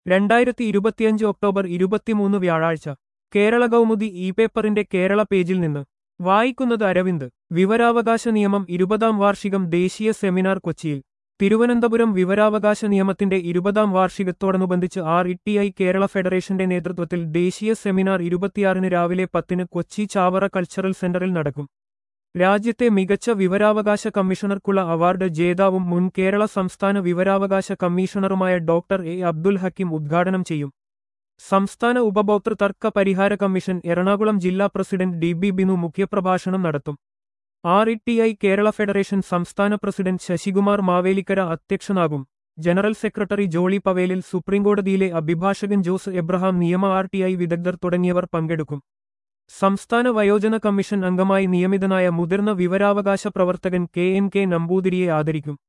രണ്ടായിരത്തി ഇരുപത്തിയഞ്ച് ഒക്ടോബർ ഇരുപത്തിമൂന്ന് വ്യാഴാഴ്ച കേരള കൗമുദി ഇ പേപ്പറിന്റെ കേരള പേജിൽ നിന്ന് വായിക്കുന്നത് അരവിന്ദ് വിവരാവകാശ നിയമം ഇരുപതാം വാർഷികം ദേശീയ സെമിനാർ കൊച്ചിയിൽ തിരുവനന്തപുരം വിവരാവകാശ നിയമത്തിന്റെ ഇരുപതാം വാർഷികത്തോടനുബന്ധിച്ച് R E T I Kerala ഫെഡറേഷന്റെ നേതൃത്വത്തിൽ ദേശീയ സെമിനാർ ഇരുപത്തിയാറിന് രാവിലെ പത്തിന് കൊച്ചി ചാവറ കൾച്ചറൽ സെന്ററിൽ നടക്കും രാജ്യത്തെ മികച്ച വിവരാവകാശ കമ്മീഷണർക്കുള്ള അവാർഡ് ജേതാവും മുൻ കേരള സംസ്ഥാന വിവരാവകാശ കമ്മീഷണറുമായ ഡോക്ടർ എ അബ്ദുൽ ഹക്കീം ഉദ്ഘാടനം ചെയ്യും സംസ്ഥാന ഉപഭോക്തൃ തർക്ക പരിഹാര കമ്മീഷൻ എറണാകുളം ജില്ലാ പ്രസിഡന്റ് ഡി ബി ബിനു മുഖ്യപ്രഭാഷണം നടത്തും R E T I Kerala federation സംസ്ഥാന പ്രസിഡന്റ് ശശികുമാർ മാവേലിക്കര അധ്യക്ഷനാകും ജനറൽ സെക്രട്ടറി ജോളി പവേലിൽ സുപ്രീംകോടതിയിലെ അഭിഭാഷകൻ ജോസ് എബ്രഹാം നിയമ ആർ ടി ഐ വിദഗ്ധർ തുടങ്ങിയവർ പങ്കെടുക്കും സംസ്ഥാന വയോജന കമ്മീഷൻ അംഗമായി നിയമിതനായ മുതിർന്ന വിവരാവകാശ പ്രവർത്തകൻ കെ എൻ കെ നമ്പൂതിരിയെ ആദരിക്കും